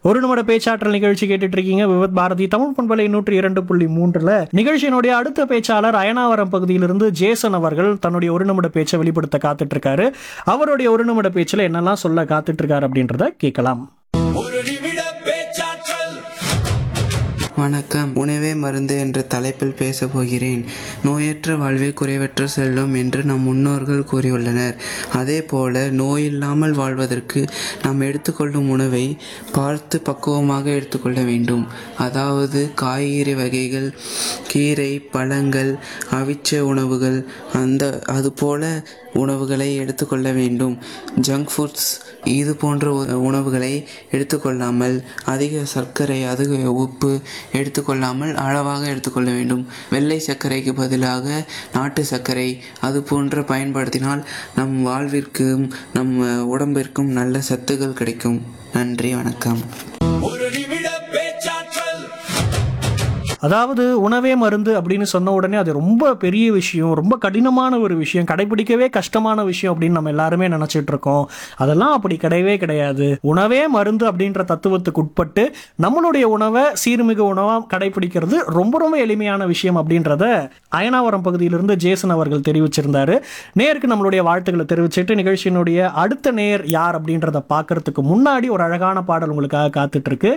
ஒரு நிமிட பேச்சாற்றல் நிகழ்ச்சி கேட்டுட்டு இருக்கீங்க விவத் பாரதி தமிழ் பண்பலை நூற்றி இரண்டு புள்ளி மூன்றுல நிகழ்ச்சியினுடைய அடுத்த பேச்சாளர் அயனாவரம் பகுதியிலிருந்து ஜேசன் அவர்கள் தன்னுடைய ஒரு நிமிட பேச்சை வெளிப்படுத்த காத்துட்டு இருக்காரு அவருடைய ஒரு நிமிட பேச்சுல என்னெல்லாம் சொல்ல காத்துட்டு இருக்காரு அப்படின்றத கேட்கலாம் ஒரு நிமிட பேச்சாற்றல் வணக்கம் உணவே மருந்து என்ற தலைப்பில் பேசப் போகிறேன் நோயற்ற வாழ்வே குறைவற்ற செல்வம் என்று நம் முன்னோர்கள் கூறியுள்ளனர் அதே போல நோயில்லாமல் வாழ்வதற்கு நாம் எடுத்துக்கொள்ளும் உணவை பார்த்து பக்குவமாக எடுத்துக்கொள்ள வேண்டும் அதாவது காய்கறி வகைகள் கீரை பழங்கள் அவிச்ச உணவுகள் அந்த அதுபோல உணவுகளை எடுத்துக்கொள்ள வேண்டும் ஜங்க் ஃபுட்ஸ் இது போன்ற உ- உணவுகளை எடுத்துக்கொள்ளாமல் அதிக சர்க்கரை அதிக உப்பு எடுத்துக்கொள்ளாமல் அளவாக எடுத்துக்கொள்ள வேண்டும் வெள்ளை சர்க்கரைக்கு பதிலாக நாட்டு சர்க்கரை அது போன்ற பயன்படுத்தினால் நம் வாழ்விற்கும் நம் உடம்பிற்கும் நல்ல சத்துக்கள் கிடைக்கும் நன்றி வணக்கம் ஒரு நிமிட பேச்சாற்றல் அதாவது உணவே மருந்து அப்படின்னு சொன்ன உடனே அது ரொம்ப பெரிய விஷயம் ரொம்ப கடினமான ஒரு விஷயம் கடைபிடிக்கவே கஷ்டமான விஷயம் அப்படின்னு நம்ம எல்லாருமே நினைச்சிட்டு இருக்கோம் அதெல்லாம் அப்படி கிடையவே கிடையாது உணவே மருந்து அப்படின்ற தத்துவத்துக்கு உட்பட்டு நம்மளுடைய உணவை சீர்மிகு உணவா கடைபிடிக்கிறது ரொம்ப ரொம்ப எளிமையான விஷயம் அப்படின்றத அயனாவரம் பகுதியிலிருந்து ஜேசன் அவர்கள் தெரிவிச்சிருந்தாரு நேருக்கு நம்மளுடைய வாழ்த்துக்களை தெரிவிச்சிட்டு நிகழ்ச்சியினுடைய அடுத்த நேர் யார் அப்படின்றத பார்க்கறதுக்கு முன்னாடி ஒரு அழகான பாடல் உங்களுக்காக காத்துட்டு இருக்கு